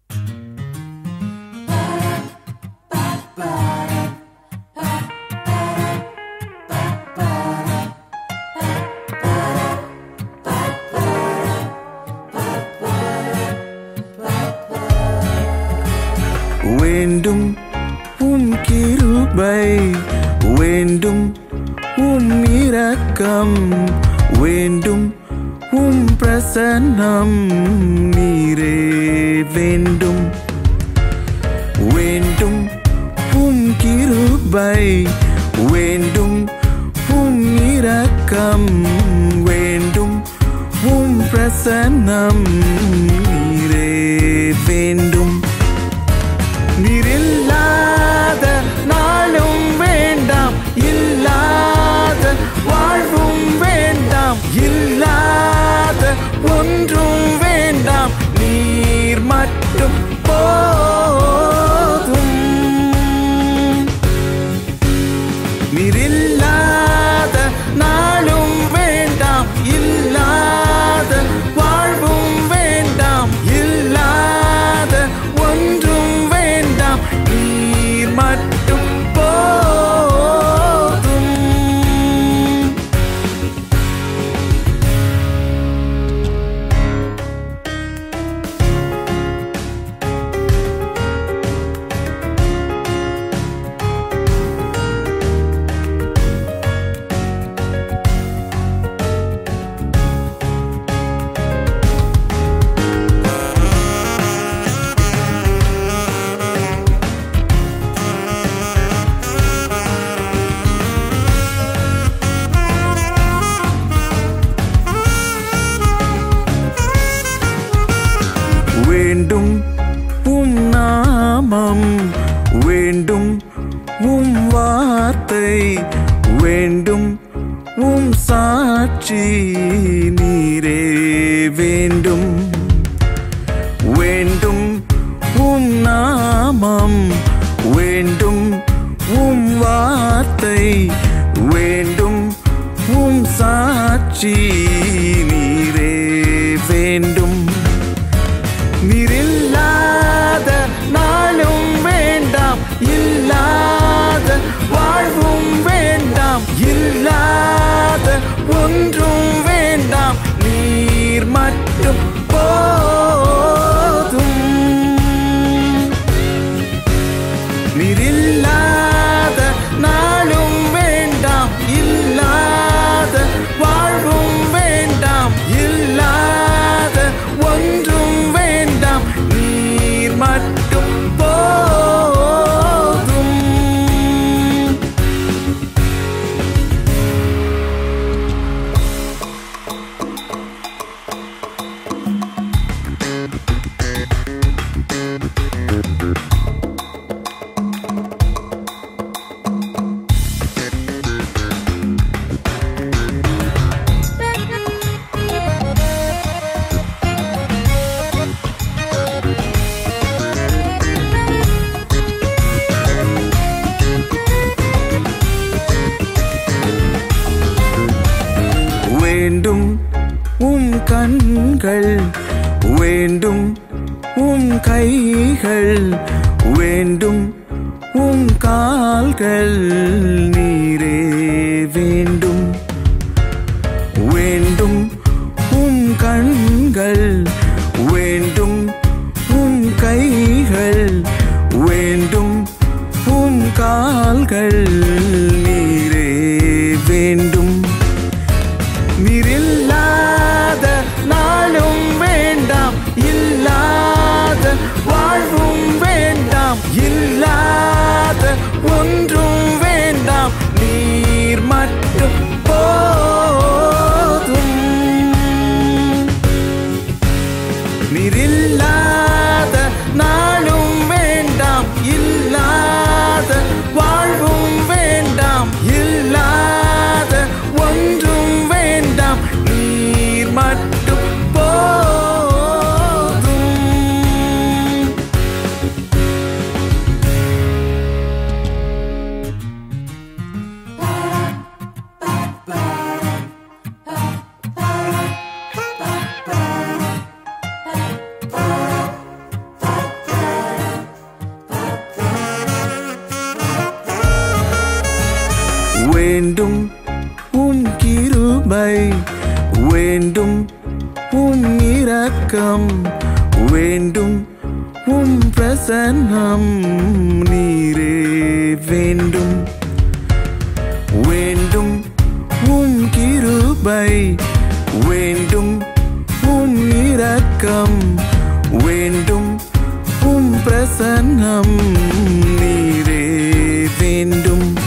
வேண்டும் உம் கிருபை வேண்டும் உம் இரக்கம் வேண்டும் உம் பிரசன்னம் நீரே வேண்டும் வேண்டும் உம் கிருபை வேண்டும் உம் இரக்கம் வேண்டும் உம் பிரசன்னம் நீரே வேண்டும் நீரில்லாத நாளும் வேண்டாம் இல்லாத வாழ்வும் வேண்டாம் இல்லாத ஒன்றும் வேண்டாம் நீர் மட்டும் போதும் நீரில்லாத நாளும் வேண்டாம் இல்லாத வாழ்வும் வேண்டாம் இல்லாத ஒன்றும் வேண்டாம் நீர் மட்டும் போதும் வேண்டும் உம் நாமம் வேண்டும் உம் வார்த்தை வேண்டும் உம் சாட்சி நீரே வேண்டும் வேண்டும் உம் நாமம் வேண்டும் உம் வார்த்தை வேண்டும் உம் சாட்சி நீரே வேண்டும் நீரில்லாத நாளும் வேண்டாம் இல்லாத வாழ்வும் வேண்டாம் இல்லாத ஒன்றும் வேண்டாம் நீர் மட்டும் போதும் நீரில்லாத நாளும் வேண்டாம் இல்லாத வாழ்வும் வேண்டாம் இல்லாத ஒன்றும் வேண்டாம் நீர் மட்டும் போதும் வேண்டும் உம் கண்கள் வேண்டும் உம் கைகள் வேண்டும் உம் கால்கள் நீரே வேண்டும் வேண்டும் உம் கண்கள் வேண்டும் உம் கைகள் வேண்டும் உம் கால்கள் நீரே வேண்டும் நீரில்லாத நாளும் வேண்டாம் இல்லாத வாழ்வும் வேண்டாம் இல்லாத ஒன்றும் வேண்டாம் நீர் மட்டும் போதும் நீரில்லாத நாளும் வேண்டாம் இல்லாத வாழ்வும் கிருபை வேண்டும் உம் இரக்கம் வேண்டும் உம் பிரசன்னம் நீரே வேண்டும் வேண்டும் உம் கிருபை வேண்டும் உம் இரக்கம் வேண்டும் உம் பிரசன்னம் நீரே வேண்டும்